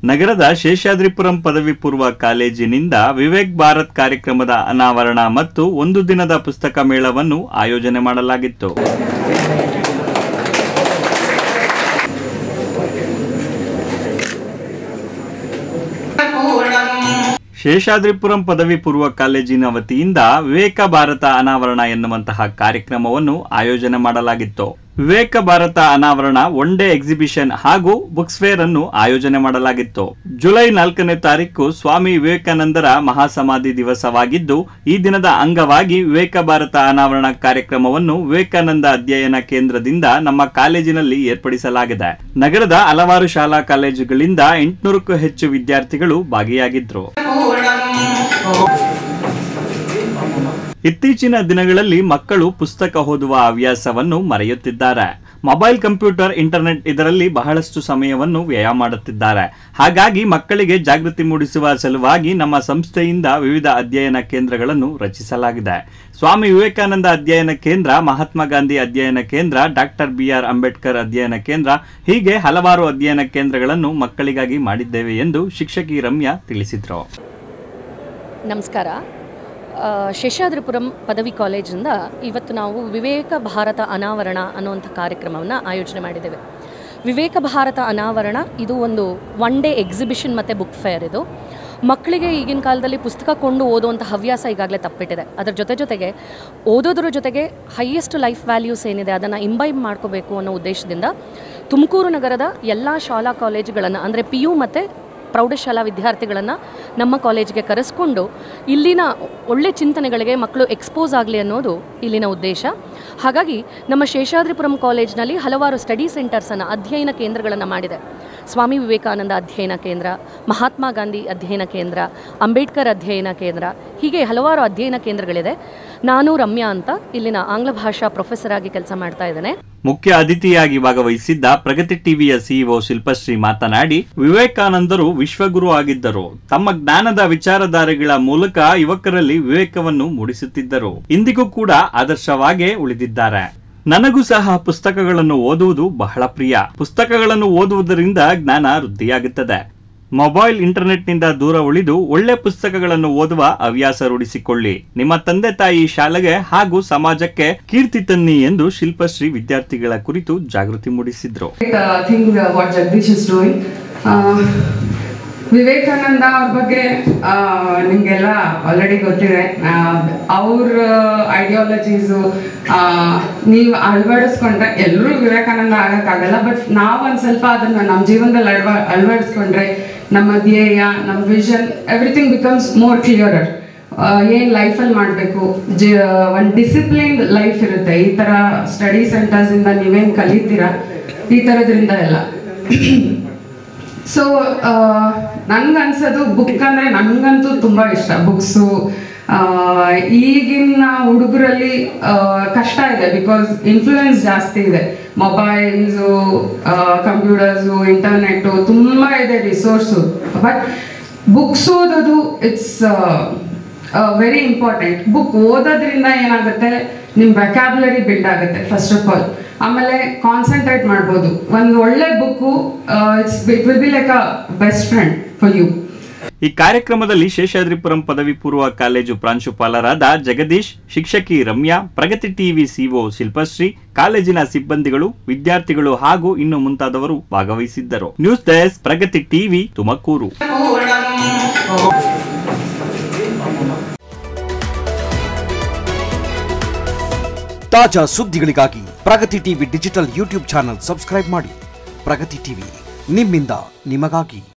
ನಗರದ ಶೇಷಾದ್ರಿಪುರಂ ಪದವಿ ಪೂರ್ವ ಕಾಲೇಜಿನಿಂದ ವಿವೇಕ್ ಭಾರತ್ ಕಾರ್ಯಕ್ರಮದ ಅನಾವರಣ ಮತ್ತು ಒಂದು ದಿನದ ಪುಸ್ತಕ ಮೇಳವನ್ನು ಆಯೋಜನೆ ಮಾಡಲಾಗಿತ್ತು ಶೇಷಾದ್ರಿಪುರಂ ಪದವಿ ಪೂರ್ವ ಕಾಲೇಜಿನ ವತಿಯಿಂದ ವಿವೇಕ ಭಾರತ ಅನಾವರಣ ಎನ್ನುವಂತಹ ಕಾರ್ಯಕ್ರಮವನ್ನು ಆಯೋಜನೆ ಮಾಡಲಾಗಿತ್ತು ವಿವೇಕ ಭಾರತ ಅನಾವರಣ ಒನ್ ಡೇ ಎಕ್ಸಿಬಿಷನ್ ಹಾಗೂ ಬುಕ್ಸ್ ಫೇರ್ ಅನ್ನು ಆಯೋಜನೆ ಮಾಡಲಾಗಿತ್ತು ಜುಲೈ ನಾಲ್ಕನೇ ತಾರೀಕು ಸ್ವಾಮಿ ವಿವೇಕಾನಂದರ ಮಹಾಸಮಾಧಿ ದಿವಸವಾಗಿದ್ದು ಈ ದಿನದ ಅಂಗವಾಗಿ ವಿವೇಕ ಭಾರತ ಅನಾವರಣ ಕಾರ್ಯಕ್ರಮವನ್ನು ವಿವೇಕಾನಂದ ಅಧ್ಯಯನ ಕೇಂದ್ರದಿಂದ ನಮ್ಮ ಕಾಲೇಜಿನಲ್ಲಿ ಏರ್ಪಡಿಸಲಾಗಿದೆ ನಗರದ ಹಲವಾರು ಶಾಲಾ ಕಾಲೇಜುಗಳಿಂದ ಎಂಟುನೂರಕ್ಕೂ ಹೆಚ್ಚು ವಿದ್ಯಾರ್ಥಿಗಳು ಭಾಗಿಯಾಗಿದ್ರು ಇತ್ತೀಚಿನ ದಿನಗಳಲ್ಲಿ ಮಕ್ಕಳು ಪುಸ್ತಕ ಓದುವ ಹವ್ಯಾಸವನ್ನು ಮರೆಯುತ್ತಿದ್ದಾರೆ ಮೊಬೈಲ್ ಕಂಪ್ಯೂಟರ್ ಇಂಟರ್ನೆಟ್ ಇದರಲ್ಲಿ ಬಹಳಷ್ಟು ಸಮಯವನ್ನು ವ್ಯಯ ಮಾಡುತ್ತಿದ್ದಾರೆ ಹಾಗಾಗಿ ಮಕ್ಕಳಿಗೆ ಜಾಗೃತಿ ಮೂಡಿಸುವ ಸಲುವಾಗಿ ನಮ್ಮ ಸಂಸ್ಥೆಯಿಂದ ವಿವಿಧ ಅಧ್ಯಯನ ಕೇಂದ್ರಗಳನ್ನು ರಚಿಸಲಾಗಿದೆ ಸ್ವಾಮಿ ವಿವೇಕಾನಂದ ಅಧ್ಯಯನ ಕೇಂದ್ರ ಮಹಾತ್ಮ ಗಾಂಧಿ ಅಧ್ಯಯನ ಕೇಂದ್ರ ಡಾಕ್ಟರ್ ಬಿ ಆರ್ ಅಂಬೇಡ್ಕರ್ ಅಧ್ಯಯನ ಕೇಂದ್ರ ಹೀಗೆ ಹಲವಾರು ಅಧ್ಯಯನ ಕೇಂದ್ರಗಳನ್ನು ಮಕ್ಕಳಿಗಾಗಿ ಮಾಡಿದ್ದೇವೆ ಎಂದು ಶಿಕ್ಷಕಿ ರಮ್ಯಾ ತಿಳಿಸಿದರು ನಮಸ್ಕಾರ ಆ, ಶೇಷಾದ್ರಿಪುರಂ ಪದವಿ ಕಾಲೇಜಿಂದ ಇವತ್ತು ನಾವು ವಿವೇಕ ಭಾರತ ಅನಾವರಣ ಅನ್ನುವಂಥ ಕಾರ್ಯಕ್ರಮವನ್ನು ಆಯೋಜನೆ ಮಾಡಿದ್ದೇವೆ ವಿವೇಕ ಭಾರತ ಅನಾವರಣ ಇದು ಒಂದು ಒನ್ ಡೇ ಎಕ್ಸಿಬಿಷನ್ ಮತ್ತು ಬುಕ್ ಫೇರ್ ಇದು ಮಕ್ಕಳಿಗೆ ಈಗಿನ ಕಾಲದಲ್ಲಿ ಪುಸ್ತಕ ಕೊಂಡು ಓದುವಂಥ ಹವ್ಯಾಸ ಈಗಾಗಲೇ ತಪ್ಪಿಟ್ಟಿದೆ ಅದರ ಜೊತೆ ಜೊತೆಗೆ ಓದೋದ್ರ ಜೊತೆಗೆ ಹೈಯೆಸ್ಟ್ ಲೈಫ್ ವ್ಯಾಲ್ಯೂಸ್ ಏನಿದೆ ಅದನ್ನು ಇಂಬೈಬ್ ಮಾಡ್ಕೋಬೇಕು ಅನ್ನೋ ಉದ್ದೇಶದಿಂದ ತುಮಕೂರು ನಗರದ ಎಲ್ಲ ಶಾಲಾ ಕಾಲೇಜುಗಳನ್ನು ಅಂದರೆ ಪಿ ಯು ಮತ್ತು ಪ್ರೌಢಶಾಲಾ ವಿದ್ಯಾರ್ಥಿಗಳನ್ನು ನಮ್ಮ ಕಾಲೇಜಿಗೆ ಕರೆಸ್ಕೊಂಡು ಇಲ್ಲಿನ ಒಳ್ಳೆ ಚಿಂತನೆಗಳಿಗೆ ಮಕ್ಕಳು ಎಕ್ಸ್ಪೋಸ್ ಆಗಲಿ ಅನ್ನೋದು ಇಲ್ಲಿನ ಉದ್ದೇಶ ಹಾಗಾಗಿ ನಮ್ಮ ಶೇಷಾದ್ರಿಪುರಂ ಕಾಲೇಜ್ನಲ್ಲಿ ಹಲವಾರು ಸ್ಟಡಿ ಸೆಂಟರ್ಸನ್ನು ಅಧ್ಯಯನ ಕೇಂದ್ರಗಳನ್ನು ಮಾಡಿದೆ ಸ್ವಾಮಿ ವಿವೇಕಾನಂದ ಅಧ್ಯಯನ ಕೇಂದ್ರ ಮಹಾತ್ಮ ಗಾಂಧಿ ಅಧ್ಯಯನ ಕೇಂದ್ರ ಅಂಬೇಡ್ಕರ್ ಅಧ್ಯಯನ ಕೇಂದ್ರ ಹೀಗೆ ಹಲವಾರು ಅಧ್ಯಯನ ಕೇಂದ್ರಗಳಿದೆ ನಾನು ರಮ್ಯಾ ಅಂತ ಇಲ್ಲಿನ ಆಂಗ್ಲ ಭಾಷಾ ಪ್ರೊಫೆಸರ್ ಆಗಿ ಕೆಲಸ ಮಾಡ್ತಾ ಇದ್ದೇನೆ ಮುಖ್ಯ ಅತಿಥಿಯಾಗಿ ಭಾಗವಹಿಸಿದ್ದ ಪ್ರಗತಿ ಟಿವಿಯ ಸಿಇಒ ಶಿಲ್ಪಶ್ರೀ ಮಾತನಾಡಿ ವಿವೇಕಾನಂದರು ವಿಶ್ವಗುರು ಆಗಿದ್ದರು ತಮ್ಮ ಜ್ಞಾನದ ವಿಚಾರಧಾರೆಗಳ ಮೂಲಕ ಯುವಕರಲ್ಲಿ ವಿವೇಕವನ್ನು ಮೂಡಿಸುತ್ತಿದ್ದರು ಇಂದಿಗೂ ಕೂಡ ಆದರ್ಶವಾಗೇ ಉಳಿದಿದ್ದಾರೆ ನನಗೂ ಸಹ ಪುಸ್ತಕಗಳನ್ನು ಓದುವುದು ಬಹಳ ಪ್ರಿಯ ಪುಸ್ತಕಗಳನ್ನು ಓದುವುದರಿಂದ ಜ್ಞಾನ ವೃದ್ಧಿಯಾಗುತ್ತದೆ ಮೊಬೈಲ್ ಇಂಟರ್ನೆಟ್ನಿಂದ ದೂರ ಉಳಿದು ಒಳ್ಳೆ ಪುಸ್ತಕಗಳನ್ನು ಓದುವ ಹವ್ಯಾಸ ರೂಢಿಸಿಕೊಳ್ಳಿ ನಿಮ್ಮ ತಂದೆ ತಾಯಿ ಶಾಲೆಗೆ ಹಾಗೂ ಸಮಾಜಕ್ಕೆ ಕೀರ್ತಿ ತನ್ನಿ ಎಂದು ಶಿಲ್ಪಶ್ರೀ ವಿದ್ಯಾರ್ಥಿಗಳ ಕುರಿತು ಜಾಗೃತಿ ಮೂಡಿಸಿದ್ರು uh, thing uh, what Jagdish is doing. Uh, Vivekananda ಅವ್ರ ಬಗ್ಗೆ ನಿಮಗೆಲ್ಲ ಆಲ್ರೆಡಿ ಗೊತ್ತಿದೆ ಅವ್ರ ಐಡಿಯಾಲಜೀಸು ನೀವು ಅಳವಡಿಸ್ಕೊಂಡ್ರೆ ಎಲ್ಲರೂ ವಿವೇಕಾನಂದ ಆಗಕ್ಕಾಗಲ್ಲ ಬಟ್ ನಾವು ಒಂದು ಸ್ವಲ್ಪ ಅದನ್ನ ನಮ್ಮ ಜೀವನದಲ್ಲಿ ಅಳವ ಅಳವಡಿಸ್ಕೊಂಡ್ರೆ ನಮ್ಮ ಧ್ಯೇಯ ನಮ್ಮ vision everything becomes more clearer ಏನು ಲೈಫಲ್ಲಿ ಮಾಡಬೇಕು ಜ ಒಂದು ಡಿಸಿಪ್ಲಿನ್ಡ್ ಲೈಫ್ ಇರುತ್ತೆ ಈ ಥರ ಸ್ಟಡಿ ಸೆಂಟರ್ಸಿಂದ ನೀವೇನು ಕಲಿತೀರಾ ಈ ಥರದ್ರಿಂದ ಎಲ್ಲ ಸೊ ನನ್ಗನ್ಸೋದು ಬುಕ್ ಅಂದರೆ ನನಗಂತೂ ತುಂಬ ಇಷ್ಟ ಬುಕ್ಸು ಈಗಿನ ಹುಡುಗರಲ್ಲಿ ಕಷ್ಟ ಇದೆ ಬಿಕಾಸ್ ಇನ್ಫ್ಲೂಯೆನ್ಸ್ ಜಾಸ್ತಿ ಇದೆ ಮೊಬೈಲ್ಸು ಕಂಪ್ಯೂಟರ್ಸು ಇಂಟರ್ನೆಟ್ಟು ತುಂಬ ಇದೆ ರಿಸೋರ್ಸು ಬಟ್ ಬುಕ್ಸ್ ಓದೋದು ಇಟ್ಸ್ ವೆರಿ ಇಂಪಾರ್ಟೆಂಟ್ ಬುಕ್ ಓದೋದ್ರಿಂದ ಏನಾಗುತ್ತೆ ನಿಮ್ಮ ವೆಕ್ಯಾಬ್ಲರಿ ಬಿಲ್ಡ್ ಆಗುತ್ತೆ ಫಸ್ಟ್ ಆಫ್ ಆಲ್ ಆಮೇಲೆ ಕಾನ್ಸಂಟ್ರೇಟ್ ಮಾಡ್ಬೋದು ಒಂದು ಒಳ್ಳೆ book it's it will be like a best friend for you ಈ ಕಾರ್ಯಕ್ರಮದಲ್ಲಿ ಶೇಷಾದ್ರಿಪುರಂ ಪದವಿ ಪೂರ್ವ ಕಾಲೇಜು ಪ್ರಾಂಶುಪಾಲರಾದ ಜಗದೀಶ್ ಶಿಕ್ಷಕಿ ರಮ್ಯಾ ಪ್ರಗತಿ ಟಿವಿ ಸಿಒ ಶಿಲ್ಪಶ್ರೀ ಕಾಲೇಜಿನ ಸಿಬ್ಬಂದಿಗಳು ವಿದ್ಯಾರ್ಥಿಗಳು ಹಾಗೂ ಇನ್ನು ಮುಂತಾದವರು ಭಾಗವಹಿಸಿದ್ದರು news desk Pragati TV Tumakuru ತಾಜಾ ಸುದ್ದಿಗಳಿಗಾಗಿ Pragati TV digital YouTube channel subscribe ಮಾಡಿ ಪ್ರಗತಿ ಟಿವಿ ನಿಮ್ಮಿಂದ ನಿಮಗಾಗಿ